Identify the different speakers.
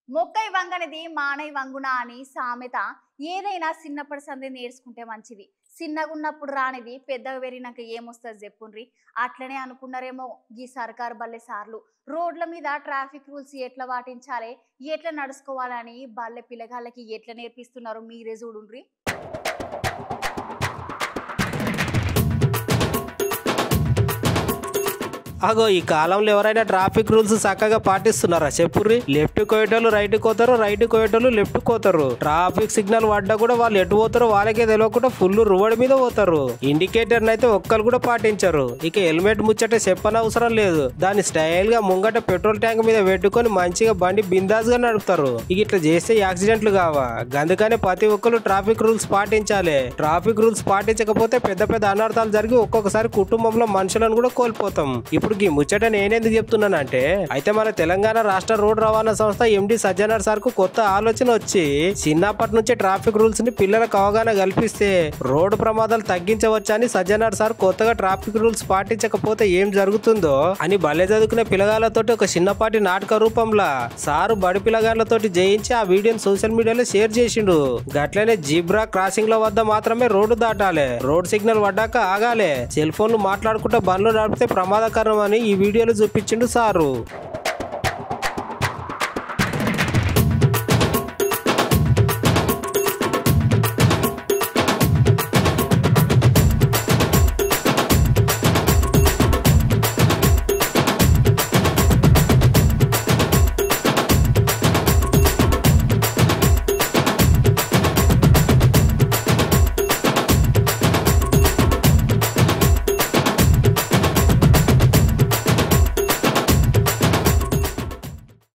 Speaker 1: మొక్కై వంగనిది మానై వంగున అని సామెత ఏదైనా చిన్నప్పటి సంది నేర్చుకుంటే మంచిది చిన్నగున్నప్పుడు రానిది పెద్దగా పెరిగినాక ఏమొస్తుంది చెప్పుండ్రి అట్లనే అనుకున్నారేమో ఈ సర్కారు బల్లె సార్లు రోడ్ల మీద ట్రాఫిక్ రూల్స్ ఎట్లా పాటించాలి ఎట్లా నడుచుకోవాలని బల్లె పిల్లగాళ్ళకి ఎట్లా నేర్పిస్తున్నారు మీరే చూడుండ్రి
Speaker 2: అగో ఈ కాలంలో ఎవరైనా ట్రాఫిక్ రూల్స్ చక్కగా పాటిస్తున్నారా చెప్పుర్రి లెఫ్ట్ కోయేటోళ్ళు రైట్ కోతారు రైట్ కోయేటోళ్ళు లెఫ్ట్ కోతారు ట్రాఫిక్ సిగ్నల్ పడ్డా కూడా వాళ్ళు ఎటు పోతారో వాళ్ళకే తెలియకుండా ఫుల్ రువడి మీద పోతారు ఇండికేటర్ అయితే ఒక్కరు కూడా పాటించరు ఇక హెల్మెట్ ముచ్చట చెప్పనవసరం లేదు దాన్ని స్టైల్ గా ముంగట పెట్రోల్ ట్యాంక్ మీద పెట్టుకొని మంచిగా బండి బిందాస్ గా నడుపుతారు ఇక ఇట్లా చేస్తే యాక్సిడెంట్లు కావా అందుకనే ప్రతి ఒక్కరు ట్రాఫిక్ రూల్స్ పాటించాలి ట్రాఫిక్ రూల్స్ పాటించకపోతే పెద్ద పెద్ద అనర్థాలు జరిగి ఒక్కొక్కసారి కుటుంబంలో మనుషులను కూడా కోల్పోతాం ఇప్పుడు ఈ ముచ్చట నేనెందుకు చెప్తున్నానంటే అయితే మన తెలంగాణ రాష్ట్ర రోడ్ రవాణా సంస్థ ఎండి సజ్జనార్ సార్ కు కొత్త ఆలోచన వచ్చి చిన్నప్పటి నుంచి ట్రాఫిక్ రూల్స్ ని పిల్లలకు అవగాహన కల్పిస్తే రోడ్డు ప్రమాదాలు తగ్గించవచ్చని సజ్జనార్ సార్ కొత్తగా ట్రాఫిక్ రూల్స్ పాటించకపోతే ఏం జరుగుతుందో అని భలే చదువుకునే పిల్లగాళ్ళతోటి ఒక చిన్నపాటి నాటక రూపంలో సారు బడి పిల్లగాళ్ళతోటి జయించి ఆ వీడియోని సోషల్ మీడియాలో షేర్ చేసిండు గట్లనే జీబ్రా క్రాసింగ్ లో వద్ద మాత్రమే రోడ్డు దాటాలి రోడ్ సిగ్నల్ పడ్డాక ఆగాలి సెల్ ఫోన్లు మాట్లాడుకుంటూ బండ్లు నడిపితే ప్రమాదకరం అని ఈ వీడియోలో చూపించిండు సారు